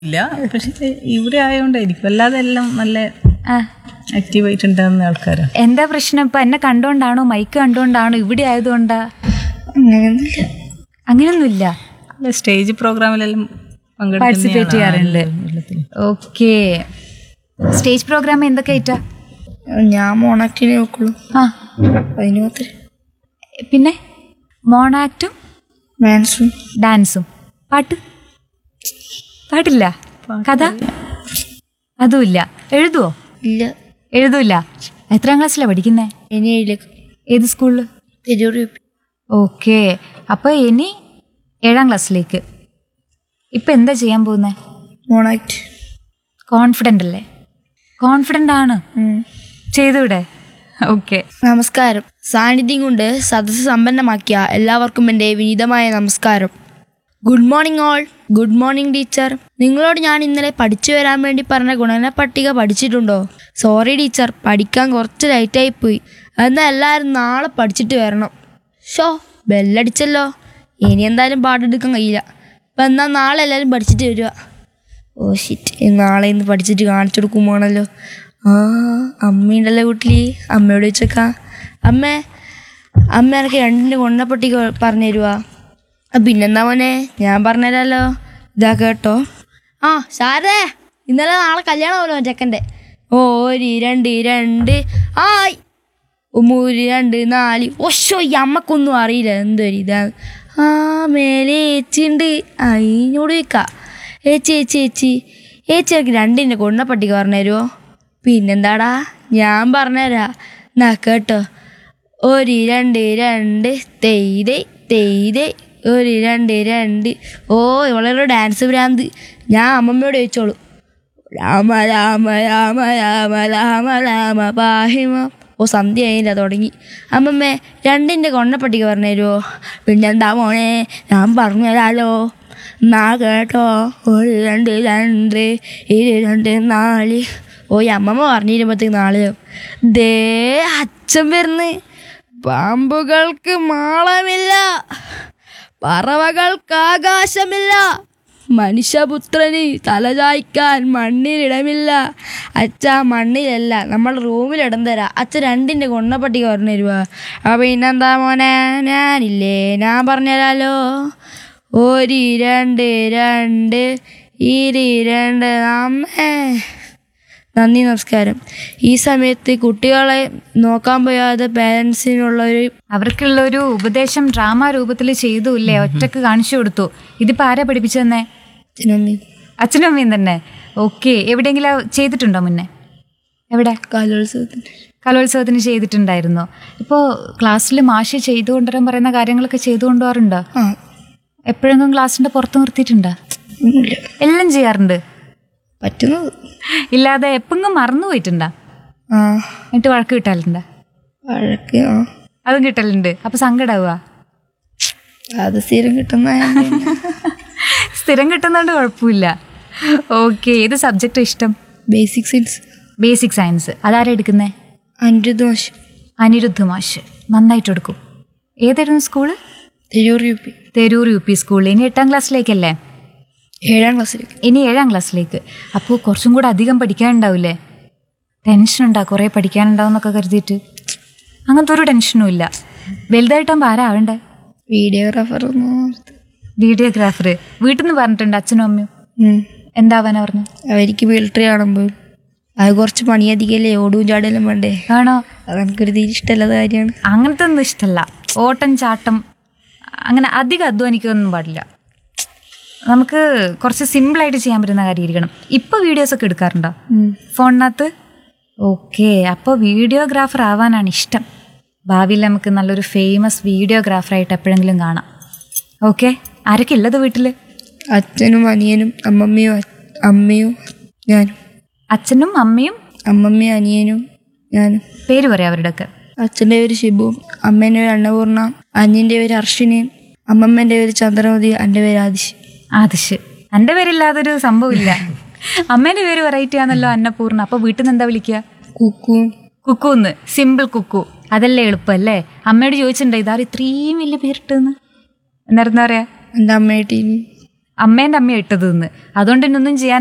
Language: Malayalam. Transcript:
ഇല്ല പക്ഷെ ഇവിടെ ആയതുകൊണ്ടായിരിക്കും അല്ലാതെ എല്ലാം നല്ല ആ ആക്റ്റീവ് ആയിട്ടുണ്ടാകുന്ന ആൾക്കാരാണ് എന്താ പ്രശ്നം ഇപ്പൊ എന്നെ കണ്ടോണ്ടാണോ മൈക്ക് കണ്ടോണ്ടാണോ ഇവിടെ ആയതുകൊണ്ടാ അങ്ങനെയൊന്നുമില്ല അങ്ങനെയൊന്നുമില്ല അല്ല സ്റ്റേജ് പ്രോഗ്രാമിലെല്ലാം പാർട്ടിസിപ്പേറ്റ് ചെയ്യാറുണ്ട് ഓക്കെ സ്റ്റേജ് പ്രോഗ്രാം എന്തൊക്കെ ആയിട്ടാ ഞാൻ മോണാക്ടിനെ നോക്കുള്ളൂ ആ അതിന് മാത്രമേ പിന്നെ മോണാക്റ്റും മാൻസും ഡാൻസും പാട്ട് പാട്ടില്ല കഥ അതുമില്ല എഴുതുവോ ഇല്ല എഴുതൂല്ല എത്രാം ക്ലാസ്സിലാണ് പഠിക്കുന്നേ ഇനി ഏഴിലേക്ക് ഏത് സ്കൂളിൽ തിരൂർ യു പി ഓക്കെ അപ്പോൾ ഇനി ഏഴാം ക്ലാസ്സിലേക്ക് ഇപ്പം എന്താ ചെയ്യാൻ പോകുന്നത് മോണാക്ട് കോൺഫിഡൻ്റ് അല്ലേ കോൺഫിഡൻ്റ് ആണ് ചെയ്തൂടെ ഓക്കെ നമസ്കാരം സാന്നിധ്യം കൊണ്ട് സദസ്സ് സമ്പന്നമാക്കിയ എല്ലാവർക്കും എൻ്റെ വിനീതമായ നമസ്കാരം good morning all good morning teacher നിങ്ങളോട് ഞാൻ ഇന്നലെ പഠിച്ചു വരാൻ വേണ്ടി പറഞ്ഞ ഗുണന പട്ടിക പഠിച്ചിട്ടുണ്ടോ സോറി ടീച്ചർ പഠിക്കാൻ കുറച്ച് ലൈറ്റായി പോയി എന്നാൽ എല്ലാവരും നാളെ പഠിച്ചിട്ട് വരണം ഷോ ബെല്ലടിച്ചല്ലോ ഇനി എന്തായാലും പാട്ടെടുക്കാൻ കഴിയില്ല അപ്പം എന്നാൽ നാളെ എല്ലാവരും പഠിച്ചിട്ട് വരിക ഓ ഷിറ്റ് നാളെ ഇന്ന് പഠിച്ചിട്ട് കാണിച്ചു കൊടുക്കുമ്പോണല്ലോ ആ അമ്മയുണ്ടല്ലോ വീട്ടിൽ അമ്മയോട് ചോദിച്ചേക്കാം അമ്മേ അമ്മ എനിക്ക് രണ്ടിൻ്റെ കൊണ്ണപ്പട്ടി പറഞ്ഞു തരുവാ ആ പിന്നെന്താ മോനെ ഞാൻ പറഞ്ഞുതരാമല്ലോ ഇതാ കേട്ടോ ആ ശാരദേ ഇന്നലെ നാളെ കല്യാണമല്ലോ ചെക്കൻ്റെ ഓ ഒരു രണ്ട് രണ്ട് ആയ് മൂന്ന് രണ്ട് നാല് ഒശോ ഈ അമ്മക്കൊന്നും അറിയില്ല എന്തൊരു ഇതാ ആ മേലെ ഏച്ചിണ്ട് അതിനോട് ചോദിക്കാം ഏച്ചി ഏച്ചി ഏച്ചി ഏച്ചി എനിക്ക് രണ്ടിൻ്റെ കൊണ്ണപ്പട്ടിക പറഞ്ഞു തരുമോ പിന്നെന്താടാ ഞാൻ പറഞ്ഞുതരാ എന്നാ കേട്ടോ ഒരു രണ്ട് രണ്ട് തെയ്തേ തെയ്തേ ഒരു രണ്ട് രണ്ട് ഓ ഇവളൊരു ഡാൻസ് ഭ്രാന്ത് ഞാൻ അമ്മമ്മയോട് ചോദിച്ചോളൂ രാമ രാമ രാമ രാമ രാമ രാമ പാഹിമ ഓ സന്ധ്യ ആയില്ല തുടങ്ങി അമ്മമ്മേ രണ്ടിൻ്റെ കൊണ്ണപ്പട്ടിക പറഞ്ഞു തരുമോ പിന്നെന്താ മോനെ ഞാൻ പറഞ്ഞു തരാലോ നാ കേട്ടോ ഒരു രണ്ട് രണ്ട് ഇരു രണ്ട് നാല് ഓ ഈ അമ്മമ്മ പറഞ്ഞിരുമ്പോഴത്തേക്ക് നാളെ ദേ അച്ഛൻ വരുന്ന് പാമ്പുകൾക്ക് മാളമില്ല പറവകൾക്ക് ആകാശമില്ല മനുഷ്യപുത്രന് തലചായ്ക്കാൻ മണ്ണിലിടമില്ല അച്ഛ മണ്ണിലല്ല നമ്മൾ റൂമിലിടം തരാം അച്ഛൻ രണ്ടിൻ്റെ കൊണ്ണപ്പട്ടിക പറഞ്ഞു തരുവാ അപ്പോൾ പിന്നെന്താ മോനെ ഞാനില്ലേ ഞാൻ പറഞ്ഞുതരാലോ ഒരു രണ്ട് രണ്ട് ഇരി രണ്ട് അമ്മേ നന്ദി നമസ്കാരം ഈ സമയത്ത് കുട്ടികളെ നോക്കാൻ പോയാതെ പാരൻസിനുള്ള ഒരു അവർക്കുള്ള ഒരു ഉപദേശം ഡ്രാമ രൂപത്തിൽ ചെയ്തു ഇല്ലേ ഒറ്റക്ക് കാണിച്ചു കൊടുത്തു ഇതിപ്പോൾ ആരാ പഠിപ്പിച്ചു തന്നെ നന്ദി അച്ഛനും അമ്മയും തന്നെ ഓക്കെ എവിടെയെങ്കിലും ചെയ്തിട്ടുണ്ടോ മുന്നേ എവിടെ കലോത്സവത്തിന് കലോത്സവത്തിന് ചെയ്തിട്ടുണ്ടായിരുന്നോ ഇപ്പോൾ ക്ലാസ്സിൽ മാഷ് ചെയ്തു കൊണ്ടുവരാൻ പറയുന്ന കാര്യങ്ങളൊക്കെ ചെയ്തു കൊണ്ടുപോകാറുണ്ടോ ആ എപ്പോഴെങ്കിലും ക്ലാസ്സിൻ്റെ പുറത്ത് നിർത്തിയിട്ടുണ്ടോ ഒന്നുമില്ല എല്ലാം ചെയ്യാറുണ്ട് പറ്റുന്നത് ഇല്ലാതെ എപ്പെങ്കിലും മറന്നു പോയിട്ടുണ്ടോ ആ എന്നിട്ട് വഴക്ക് കിട്ടാറുണ്ടോ വഴക്ക് ആ അതും കിട്ടലുണ്ട് അപ്പോൾ സങ്കടാവുക അത് സ്ഥിരം കിട്ടുന്ന സ്ഥിരം കിട്ടുന്നതുകൊണ്ട് കുഴപ്പമില്ല ഓക്കെ ഏത് സബ്ജക്റ്റ് ഇഷ്ടം ബേസിക് സയൻസ് ബേസിക് സയൻസ് അതാരാ എടുക്കുന്നേ അനിരുദ്ധ മാഷ് അനിരുദ്ധ മാഷ് നന്നായിട്ട് എടുക്കും ഏതായിരുന്നു school Tirur U P Tirur U P സ്കൂളിൽ ഇനി എട്ടാം ക്ലാസ്സിലേക്കല്ലേ ഏഴാം ക്ലാസ്സിലേക്ക് ഇനി ഏഴാം ക്ലാസ്സിലേക്ക് അപ്പോൾ കുറച്ചും കൂടെ അധികം പഠിക്കാനുണ്ടാവില്ലേ ടെൻഷൻ ഉണ്ടാ കുറേ പഠിക്കാനുണ്ടാവും എന്നൊക്കെ കരുതിയിട്ട് അങ്ങനത്തെ ഒരു ടെൻഷനും ഇല്ല വലുതായിട്ടാകുമ്പോൾ ആരാ ആവണ്ടേ വീഡിയോഗ്രാഫർ വീഡിയോഗ്രാഫർ വീട്ടിൽ നിന്ന് പറഞ്ഞിട്ടുണ്ട് അച്ഛനും അമ്മയും എന്താവാനാ പറഞ്ഞു അവർക്ക് മിലിറ്ററി കാണുമ്പോൾ അത് കുറച്ച് പണിയധികമല്ലേ ഓടും ചാടെല്ലാം വേണ്ടേ ആണോ അതെനിക്കൊരു തീരെ ഇഷ്ടമല്ലാത്ത കാര്യമാണ് അങ്ങനത്തെ ഒന്നും ഇഷ്ടമല്ല ഓട്ടം ചാട്ടം അങ്ങനെ അധികം അധ്വാനിക്കൊന്നും പാടില്ല നമുക്ക് കുറച്ച് സിമ്പിളായിട്ട് ചെയ്യാൻ പറ്റുന്ന കാര്യമായിരിക്കണം ഇപ്പോൾ വീഡിയോസൊക്കെ എടുക്കാറുണ്ടോ ഫോണിനകത്ത് ഓക്കെ അപ്പോൾ വീഡിയോഗ്രാഫർ ആവാനാണ് ഇഷ്ടം ഭാവിയിൽ നമുക്ക് നല്ലൊരു ഫേമസ് വീഡിയോഗ്രാഫറായിട്ട് എപ്പോഴെങ്കിലും കാണാം ഓക്കെ ആരൊക്കെ ഉള്ളത് വീട്ടിൽ അച്ഛനും അനിയനും അമ്മമ്മയും അ- അമ്മയും ഞാനും അച്ഛനും അമ്മയും അമ്മമ്മയും അനിയനും ഞാനും പേര് പറയാം അവരുടെയൊക്കെ അച്ഛൻ്റെ പേര് ഷിബുവും അമ്മേൻ്റെ പേര് അന്നപൂർണ അനിയൻ്റെ പേര് അർഷിനയും അമ്മമ്മേൻ്റെ പേര് ചന്ദ്രമതി എൻ്റെ പേര് ആദിശ് ആദിശ് എൻ്റെ പേരില്ലാതൊരു സംഭവമില്ല അമ്മേൻ്റെ പേര് വെറൈറ്റി ആണല്ലോ അന്നപൂർണ്ണ അപ്പോൾ വീട്ടിൽ നിന്ന് എന്താ വിളിക്കുക കുക്കു കുക്കുന്ന് സിമ്പിൾ കുക്കു അതല്ലേ എളുപ്പമല്ലേ അമ്മയോട് ചോദിച്ചിട്ടുണ്ടോ ഇതാരും ഇത്രയും വലിയ പേരിട്ടെന്ന് എന്നായിരുന്നു പറയാ എൻ്റെ അമ്മയുടെ ടീം അമ്മേൻ്റെ അമ്മയാണ് ഇട്ടത് എന്ന് അതുകൊണ്ട് ഇന്നൊന്നും ചെയ്യാൻ